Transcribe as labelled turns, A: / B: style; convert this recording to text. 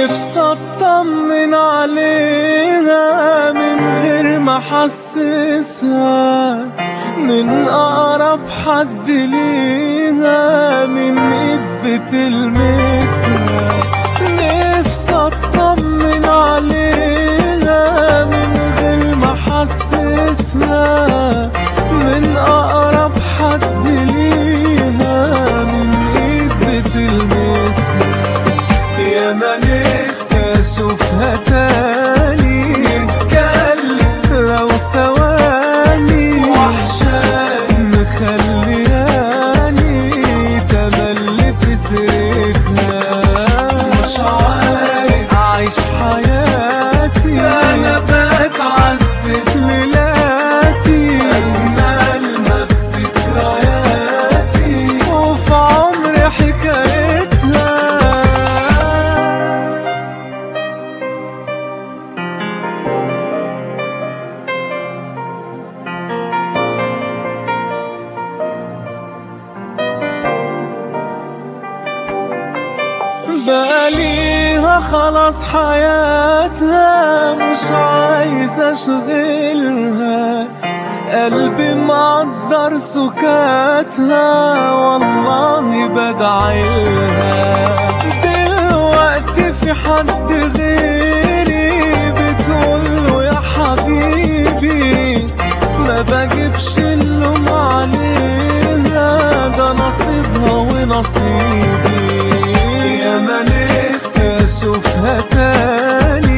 A: نفسي اطمن عليها من غير ما احسسها من اقرب حد ليها من ايد بتلمسها نفسي اطمن عليها من غير ما احسسها من اقرب حد ليها من ايد بتلمسها يا ما نفسي اشوفها تاني نتكلم لو ثواني وحشاني مخلياني تملي في سيرتها مش عارف اعيش حياتي انا بتعذب ليلاتي اجمل ما في ذكرياتي وفي عمري حكايتها بقاليها خلاص حياتها مش عايز اشغلها قلبي مقدر سكاتها والله بدعيلها دلوقتي في حد غيري بتقوله يا حبيبي ما بجيبش اللوم عليها ده نصيبها ونصيبي يا ما نفسي اشوفها تاني